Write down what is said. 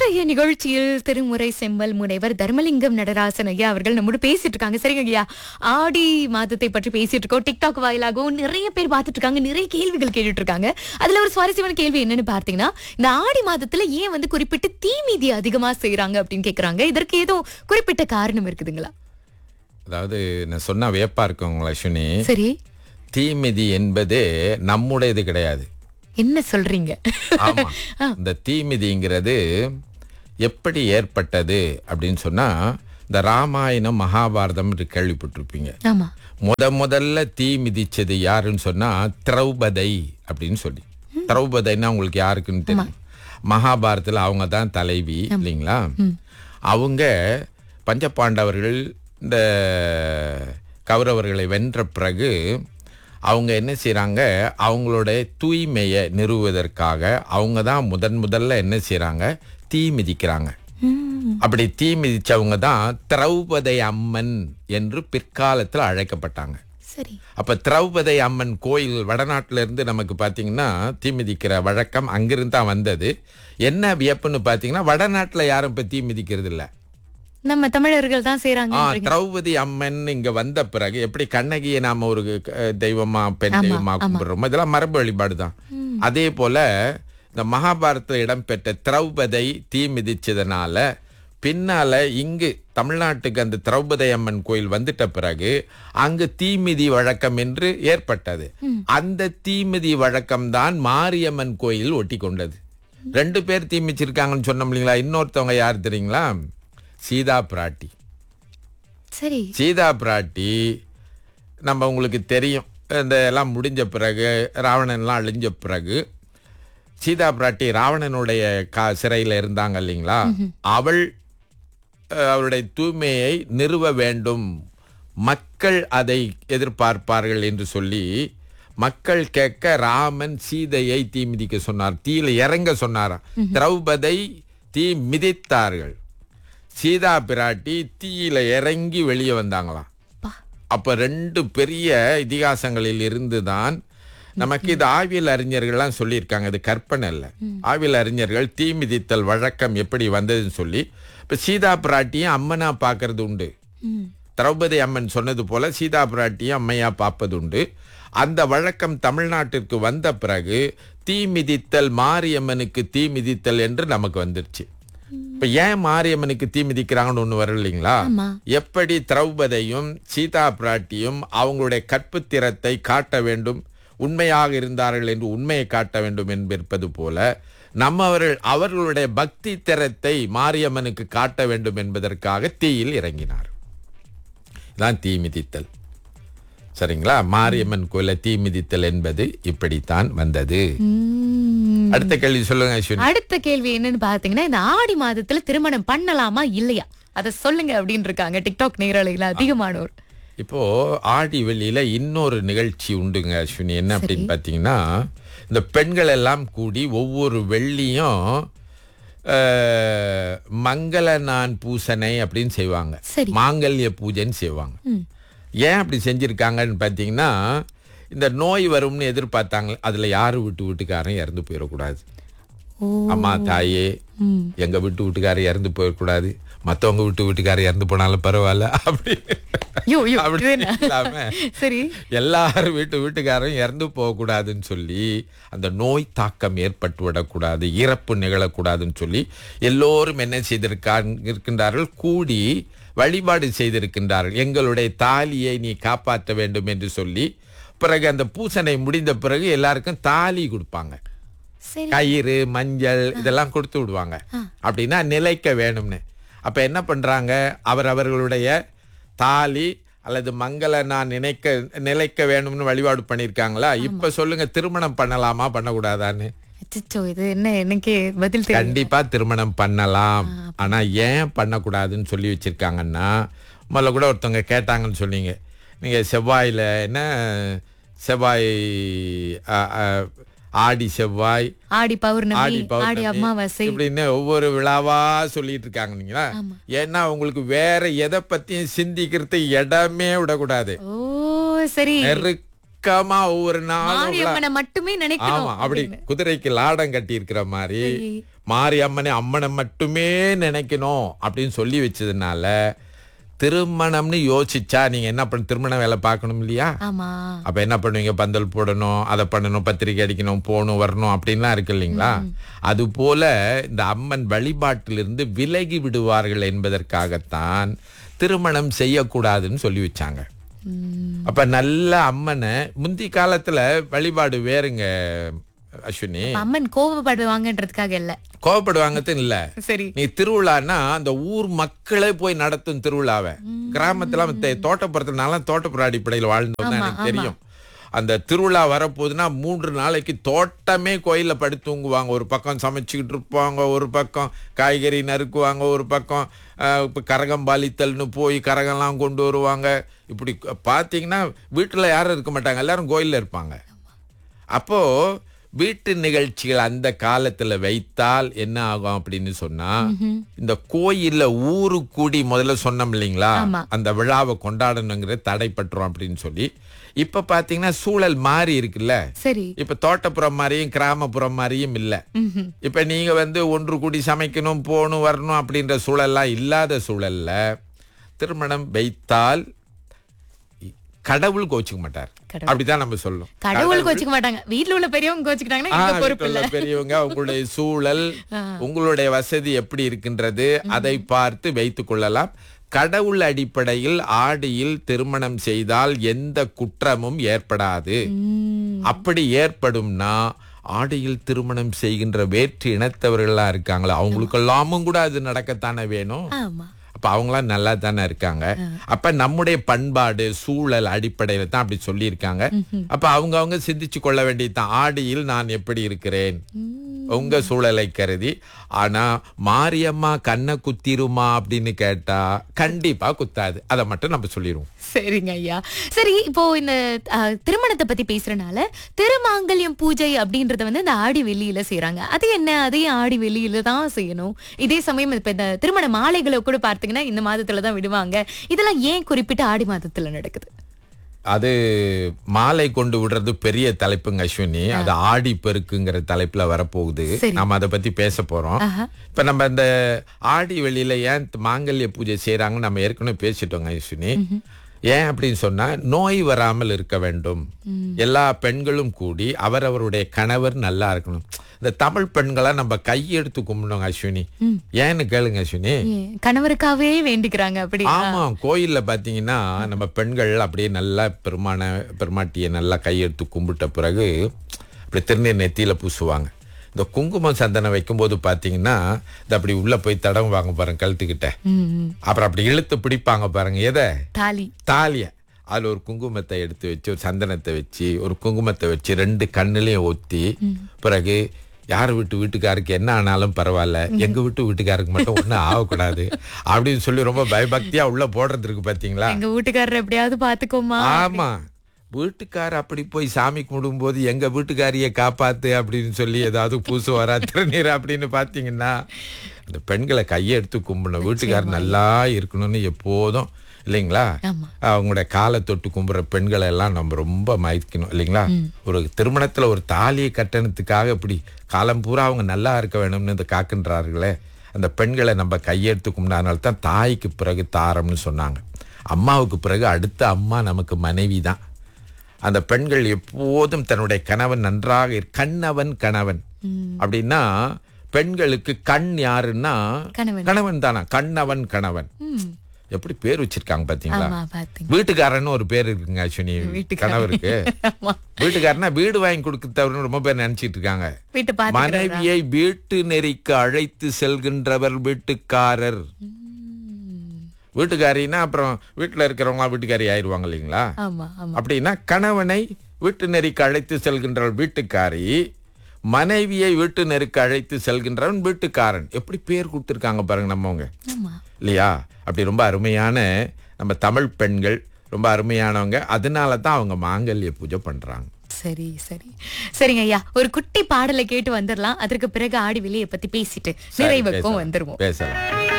இன்றைய நிகழ்ச்சியில் திருமுறை செம்மல் முனைவர் தர்மலிங்கம் நடராசன் ஐயா அவர்கள் நம்மோடு பேசிட்டு இருக்காங்க சரிங்க ஐயா ஆடி மாதத்தை பற்றி பேசிட்டு இருக்கோம் டிக்டாக் வாயிலாகவும் நிறைய பேர் பார்த்துட்டு இருக்காங்க நிறைய கேள்விகள் கேட்டுட்டு இருக்காங்க அதுல ஒரு சுவாரஸ்யமான கேள்வி என்னன்னு பார்த்தீங்கன்னா இந்த ஆடி மாதத்துல ஏன் வந்து குறிப்பிட்டு தீ மீதி அதிகமா செய்யறாங்க அப்படின்னு கேக்குறாங்க இதற்கு ஏதோ குறிப்பிட்ட காரணம் இருக்குதுங்களா அதாவது நான் சொன்னா வியப்பா இருக்கும் லட்சுமி சரி தீமிதி என்பது நம்முடையது கிடையாது என்ன சொல்றீங்க ஆமா இந்த தீமிதிங்கிறது எப்படி ஏற்பட்டது அப்படின்னு சொன்னா இந்த ராமாயணம் மகாபாரதம் என்று கேள்விப்பட்டிருப்பீங்க ஆமா முத முதல்ல தீ மிதிச்சது யாருன்னு சொன்னா திரௌபதை அப்படின்னு சொல்லி திரௌபதைன்னா உங்களுக்கு யாருக்குன்னு தெரியும் மகாபாரதத்துல அவங்க தான் தலைவி இல்லைங்களா அவங்க பஞ்சபாண்டவர்கள் இந்த கௌரவர்களை வென்ற பிறகு அவங்க என்ன செய்றாங்க அவங்களுடைய தூய்மையை நிறுவுவதற்காக அவங்க தான் முதன் முதல்ல என்ன செய்றாங்க தீ மிதிக்கிறாங்க அப்படி தீ மிதிச்சவங்க தான் திரௌபதை அம்மன் என்று பிற்காலத்தில் அழைக்கப்பட்டாங்க சரி அப்ப திரௌபதை அம்மன் கோயில் வடநாட்டுல இருந்து நமக்கு பாத்தீங்கன்னா தீ மிதிக்கிற வழக்கம் அங்கிருந்து தான் வந்தது என்ன வியப்புன்னு பாத்தீங்கன்னா வடநாட்டுல யாரும் இப்ப தீ மிதிக்கிறது இல்ல நம்ம தமிழர்கள் தான் செய்யறாங்க ஆ திரௌபதி அம்மன் இங்க வந்த பிறகு எப்படி கண்ணகியை நாம ஒரு அஹ், தெய்வமா பெண் தெய்வமா கும்பிடுறோமோ இதெல்லாம் மரபு வழிபாடு தான் அதே போல இந்த மகாபாரதத்தில் இடம்பெற்ற திரௌபதை தீ மிதிச்சதுனால பின்னால இங்கு தமிழ்நாட்டுக்கு அந்த திரௌபதி அம்மன் கோயில் வந்துட்ட பிறகு அங்கு தீமிதி வழக்கம் என்று ஏற்பட்டது அந்த தீமிதி வழக்கம் தான் மாரியம்மன் கோயில் ஒட்டி கொண்டது ரெண்டு பேர் தீ மிதிச்சிருக்காங்கன்னு சொன்னோம் இல்லைங்களா இன்னொருத்தவங்க யார் தெரியுங்களா சீதா பிராட்டி சரி சீதா பிராட்டி நம்ம உங்களுக்கு தெரியும் இந்த எல்லாம் முடிஞ்ச பிறகு ராவணன்லாம் அழிஞ்ச பிறகு சீதா பிராட்டி ராவணனுடைய கா சிறையில் இருந்தாங்க இல்லைங்களா அவள் அஹ், அவருடைய தூய்மையை நிறுவ வேண்டும் மக்கள் அதை எதிர்பார்ப்பார்கள் என்று சொல்லி மக்கள் கேட்க ராமன் சீதையை தீ மிதிக்க சொன்னார் தீயில இறங்க சொன்னாராம் திரௌபதை தீ மிதித்தார்கள் சீதா பிராட்டி தீயில இறங்கி வெளியே வந்தாங்களாம் பா. அப்ப ரெண்டு பெரிய இதிகாசங்களில் இருந்துதான் நமக்கு இது ஆவியல் அறிஞர்கள்லாம் சொல்லியிருக்காங்க இது கற்பனை இல்லை ஆவியல் அறிஞர்கள் தீ மிதித்தல் வழக்கம் எப்படி வந்ததுன்னு சொல்லி இப்ப சீதா பிராட்டியும் அம்மனா பார்க்கறது உண்டு ம். திரௌபதி அம்மன் சொன்னது போல சீதா பிராட்டியும் அம்மையா பார்ப்பது உண்டு அந்த வழக்கம் தமிழ்நாட்டிற்கு வந்த பிறகு தீ மிதித்தல் மாரியம்மனுக்கு தீ மிதித்தல் என்று நமக்கு வந்துருச்சு இப்ப ஏன் மாரியம்மனுக்கு தீ மிதிக்கிறாங்கன்னு ஒண்ணு வரும் இல்லைங்களா ஆமா. எப்படி திரௌபதியும் சீதா பிராட்டியும் அவங்களுடைய கற்புத்திறத்தை காட்ட வேண்டும் உண்மையாக இருந்தார்கள் என்று உண்மையை காட்ட வேண்டும் என்பது போல நம்மவர்கள் அவர்களுடைய பக்தி திறத்தை மாரியம்மனுக்கு காட்ட வேண்டும் என்பதற்காக தீயில் இறங்கினார் தான் தீ மிதித்தல் சரிங்களா மாரியம்மன் கோயில தீ மிதித்தல் என்பது இப்படித்தான் வந்தது ம். அடுத்த கேள்வி சொல்லுங்க அஸ்வினி அடுத்த கேள்வி என்னன்னு பாத்தீங்கன்னா இந்த ஆடி மாதத்துல திருமணம் பண்ணலாமா இல்லையா அத சொல்லுங்க அப்படின்னு இருக்காங்க டிக்டாக் நேரலையில அதிகமானோர் இப்போ ஆடி வெளியில இன்னொரு நிகழ்ச்சி உண்டுங்க அஸ்வினி என்ன அப்படின்னு பாத்தீங்கன்னா இந்த பெண்கள் எல்லாம் கூடி ஒவ்வொரு வெள்ளியும் அஹ், மங்கள நான் பூசனை அப்படின்னு செய்வாங்க சரி. மாங்கல்ய பூஜைன்னு செய்வாங்க ஏன் அப்படி செஞ்சிருக்காங்கன்னு பாத்தீங்கன்னா இந்த நோய் வரும்னு எதிர்பார்த்தாங்க அதுல யாரு வீட்டு வீட்டுக்காரன் இறந்து போயிடக்கூடாது ஓ அம்மா தாயே ம். எங்க வீட்டு வீட்டுக்காரர் இறந்து போயிடக்கூடாது மத்தவங்க வீட்டு வீட்டுக்காரர் இறந்து போனாலும் பரவாயில்ல அப்படி யோ யோ அப்படி இது என்ன? இல்லாம சரி எல்லாரும் வீட்டு வீட்டுக்காரரும் இறந்து போகக்கூடாதுன்னு சொல்லி அந்த நோய் தாக்கம் ஏற்பட்டு விடக்கூடாது இறப்பு நிகழக்கூடாதுன்னு சொல்லி எல்லோரும் என்ன செய்திருக்காங்க இருக்கின்றார்கள் கூடி வழிபாடு செய்திருக்கின்றார்கள் எங்களுடைய தாலியை நீ காப்பாற்ற வேண்டும் என்று சொல்லி பிறகு அந்த பூசனை முடிந்த பிறகு எல்லாருக்கும் தாலி கொடுப்பாங்க சரி கயிறு மஞ்சள் இதெல்லாம் கொடுத்து விடுவாங்க அப்படின்னா நிலைக்க வேணும்னு அப்ப என்ன பண்றாங்க அவர் அவர்களுடைய தாலி அல்லது மங்கள நான் நினைக்க நிலைக்க வேணும்னு வழிபாடு பண்ணிருக்காங்களா இப்ப சொல்லுங்க திருமணம் பண்ணலாமா பண்ணக்கூடாதான்னு அச்சச்சோ இது என்ன எனக்கு பதில் தெரியும் கண்டிப்பா திருமணம் பண்ணலாம் ஆனா ஏன் பண்ணக்கூடாதுன்னு சொல்லி வச்சிருக்காங்கன்னா முதல்ல கூட ஒருத்தவங்க கேட்டாங்கன்னு சொன்னீங்க நீங்க செவ்வாயில என்ன செவ்வாய் அ, அ, ஆடி செவ்வாய் ஆடி பௌர்ணமி ஆடி ஆடி பௌர்ணமி அமாவாசை இப்படின்னு ஒவ்வொரு விழாவா சொல்லிட்டு இருக்காங்க நீங்களா ஏன்னா உங்களுக்கு வேற எதை பத்தியும் சிந்திக்கிறதுக்கு இடமே விடக்கூடாது ஓ சரி நெருக்க வழக்கமா ஒவ்வொரு நாளும் மாரியம்மனை மட்டுமே நினைக்கணும் ஆமா அப்படி குதிரைக்கு லாடம் கட்டி இருக்கிற மாதிரி மாரியம்மனை அம்மனை மட்டுமே நினைக்கணும் அப்படின்னு சொல்லி வச்சதுனால திருமணம்னு யோசிச்சா நீங்க என்ன பண்ண திருமண வேலை பார்க்கணும் இல்லையா ஆமா அப்ப என்ன பண்ணுவீங்க பந்தல் போடணும் அதை பண்ணணும் பத்திரிக்கை அடிக்கணும் போகணும் வரணும் அப்படின்லாம் இருக்கு இல்லைங்களா அது போல இந்த அம்மன் வழிபாட்டிலிருந்து விலகி விடுவார்கள் என்பதற்காகத்தான் திருமணம் செய்யக்கூடாதுன்னு சொல்லி வச்சாங்க உம், அப்ப நல்ல அம்மனை முந்தி காலத்துல வழிபாடு வேறுங்க அஸ்வினி அம்மன் கோவப்படுவாங்கன்றதுக்காக இல்ல கோவப்படுவாங்கன்னு இல்ல சரி நீ திருவிழான்னா அந்த ஊர் மக்களே போய் நடத்தும் திருவிழாவை கிராமத்துல மத்த தோட்டப்புறத்துல நான்லாம் தோட்டப்புற அடிப்படையில் வாழ்ந்தோம் தான் எனக்கு தெரியும் அந்த திருவிழா வரப்போகுதுன்னா மூன்று நாளைக்கு தோட்டமே கோயில்ல படுத்து தூங்குவாங்க ஒரு பக்கம் சமைச்சுக்கிட்டு இருப்பாங்க ஒரு பக்கம் காய்கறி நறுக்குவாங்க ஒரு பக்கம் அஹ், இப்ப கரகம் பாலித்தல்னு போய் கரகம்லாம் கொண்டு வருவாங்க இப்படி பார்த்தீங்கன்னா வீட்டுல யாரும் இருக்க மாட்டாங்க எல்லாரும் கோயில்ல இருப்பாங்க அப்போ வீட்டு நிகழ்ச்சிகள் அந்த காலத்துல வைத்தால் என்ன ஆகும் அப்படின்னு சொன்னா இந்த கோயில்ல ஊரு கூடி முதல்ல சொன்னோம் இல்லைங்களா ஆமா. அந்த விழாவை கொண்டாடணுங்கிற தடைப்பட்டுரும் அப்படின்னு சொல்லி இப்ப பாத்தீங்கன்னா சூழல் மாறி இருக்குல்ல சரி இப்ப தோட்டப்புறம் மாதிரியும் கிராமப்புறம் மாதிரியும் இல்ல ம்ஹும். இப்ப நீங்க வந்து ஒன்று கூடி சமைக்கணும் போகணும் வரணும் அப்படின்ற சூழல்லாம் இல்லாத சூழல்ல திருமணம் வைத்தால் கடவுள் கோச்சுக்க மாட்டார் கடவுள். அப்படிதான் நம்ம சொல்லணும் கடவுள் கோச்சுக்க மாட்டாங்க வீட்ல உள்ள பெரியவங்க கோச்சுக்கிட்டாங்கன்னா ஆ, எங்க பொறுப்பு வீட்டுல இல்ல உள்ள பெரியவங்க உங்களுடைய சூழல் உங்களுடைய வசதி எப்படி இருக்கின்றது அதை பார்த்து வைத்துக் கொள்ளலாம் கடவுள் அடிப்படையில் ஆடியில் திருமணம் செய்தால் எந்த குற்றமும் ஏற்படாது உம், அப்படி ஏற்படும்னா ஆடியில் திருமணம் செய்கின்ற வேற்று இனத்தவர்களா இருக்காங்களா அவங்களுக்கெல்லாமும் கூட அது நடக்கத்தானே வேணும் ஆமா அப்ப அவங்களாம் நல்லா தானே இருக்காங்க அப்ப நம்முடைய பண்பாடு சூழல் அடிப்படையில தான் அப்படி சொல்லியிருக்காங்க அப்ப அவங்க அவங்க சிந்திச்சு கொள்ள வேண்டியதுதான் ஆடியில் நான் எப்படி இருக்கிறேன் உங்க சூழலை கருதி ஆனா மாரியம்மா கண்ணை குத்திருமா அப்படின்னு கேட்டா கண்டிப்பா குத்தாது அதை மட்டும் நம்ம சொல்லிடுவோம் சரிங்க ஐயா சரி இப்போ இந்த அஹ், திருமணத்தை பத்தி பேசுறனால திருமாங்கல்யம் பூஜை அப்படின்றத வந்து இந்த ஆடி வெள்ளியில செய்றாங்க அது என்ன அதையும் ஆடி வெள்ளியில தான் செய்யணும் இதே சமயம் இப்ப இந்த திருமண மாலைகளை கூட பார்த்தீங்கன்னா இந்த மாதத்துல தான் விடுவாங்க இதெல்லாம் ஏன் குறிப்பிட்டு ஆடி மாதத்துல நடக்குது அது மாலை கொண்டு விடுறது பெரிய தலைப்புங்க அஸ்வினி அது ஆடி பெருக்குங்கிற தலைப்புல வரப்போகுது சரி. நாம அதை பத்தி பேச போறோம் ஆஹா. இப்ப நம்ம இந்த ஆடி வெளியில ஏன் மாங்கல்ய பூஜை செய்யறாங்கன்னு நம்ம ஏற்கனவே பேசிட்டோங்க அஸ்வினி ஏன் அப்படின்னு சொன்னா நோய் வராமல் இருக்க வேண்டும் எல்லா பெண்களும் கூடி அவரவருடைய கணவர் நல்லா இருக்கணும் இந்த தமிழ் பெண்களை நம்ம கையெடுத்து கும்பிடணும் அஸ்வினி ஏன்னு கேளுங்க அஸ்வினி ஏன், கணவருக்காகவே வேண்டிக்கிறாங்க அப்படி ஆமா கோயில்ல பாத்தீங்கன்னா நம்ம பெண்கள் அப்படியே நல்லா பெருமான பெருமாட்டியை நல்லா கையெடுத்து கும்பிட்ட பிறகு அப்படி திருநீர் நெத்தியில பூசுவாங்க இந்த குங்குமம் சந்தனம் வைக்கும்போது பாத்தீங்கன்னா இது அப்படி உள்ள போய் தடம் வாங்க பாருங்க கழுத்துக்கிட்ட ம், ம். அப்புறம் அப்படி இழுத்து பிடிப்பாங்க பாருங்க எதை தாலி தாலிய அதுல ஒரு குங்குமத்தை எடுத்து வச்சு ஒரு சந்தனத்தை வச்சு ஒரு குங்குமத்தை வச்சு ரெண்டு கண்ணுலயும் ஒத்தி பிறகு யார் வீட்டு வீட்டுக்காருக்கு என்ன ஆனாலும் பரவாயில்ல எங்க வீட்டு வீட்டுக்காருக்கு மட்டும் ஒண்ணும் ஆகக்கூடாது அப்படின்னு சொல்லி ரொம்ப பயபக்தியா உள்ள போடுறது இருக்கு பாத்தீங்களா எங்க வீட்டுக்காரர் எப்படியாவது பாத்துக்கோமா ஆமா வீட்டுக்கார் அப்படி போய் சாமி கும்பிடும்போது எங்க வீட்டுக்காரியை காப்பாத்து அப்படின்னு சொல்லி ஏதாவது பூசு வரா திருநீர் அப்படின்னு பாத்தீங்கன்னா அந்த பெண்களை கையை எடுத்து கும்பிடணும் வீட்டுக்காரர் நல்லா இருக்கணும்னு எப்போதும் இல்லைங்களா ஆமா அவங்களுடைய காலை தொட்டு கும்புற பெண்களை எல்லாம் நம்ம ரொம்ப மயக்கணும் இல்லைங்களா ஒரு திருமணத்துல ஒரு தாலியை கட்டணத்துக்காக இப்படி காலம் பூரா அவங்க நல்லா இருக்க வேணும்னு இந்த காக்கின்றார்களே அந்த பெண்களை நம்ம கையெடுத்து கும்பிடாதனால தான் தாய்க்கு பிறகு தாரம்னு சொன்னாங்க அம்மாவுக்கு பிறகு அடுத்த அம்மா நமக்கு மனைவி தான் அந்த பெண்கள் எப்போதும் தன்னுடைய கணவன் நன்றாக இரு- கண்ணவன் கணவன் அப்படின்னா பெண்களுக்கு கண் யாருன்னா கணவன் கணவன் தானா கண்ணவன் கணவன் ம். எப்படி பேர் வச்சிருக்காங்க பாத்தீங்களா ஆமா பாத்தீங்க வீட்டுக்காரன்னு ஒரு பேர் இருக்குங்க அஸ்வினி கணவருக்கு ஆமா வீட்டுக்காரனா வீடு வாங்கி கொடுத்தவர்னு ரொம்ப பேர் நினைச்சிட்டு இருக்காங்க வீட்டு பாத்து மனைவியை வீட்டு நெறிக்கு அழைத்து செல்கின்றவர் வீட்டுக்காரர் வீட்டுக்காரின்னா அப்புறம் வீட்டுல இருக்கிறவங்க வீட்டுக்காரி ஆயிருவாங்க இல்லைங்களா ஆமா ஆமா அப்படின்னா கணவனை வீட்டு நெறிக்கு அழைத்து செல்கின்றவள் வீட்டுக்காரி மனைவியை வீட்டு நெருக்கு அழைத்து செல்கின்றவன் வீட்டுக்காரன் எப்படி பேர் கொடுத்துருக்காங்க பாருங்க நம்மவங்க ஆமா இல்லையா அப்படி ரொம்ப அருமையான நம்ம தமிழ் பெண்கள் ரொம்ப அருமையானவங்க அதனால தான் அவங்க மாங்கல்ய பூஜை பண்றாங்க சரி சரி சரிங்க ஐயா ஒரு குட்டி பாடலை கேட்டு வந்துடலாம் அதற்கு பிறகு ஆடி வெளியை பத்தி பேசிட்டு நிறைவுக்கும் பேசலாம். வந்துருவோம் பேசலாம்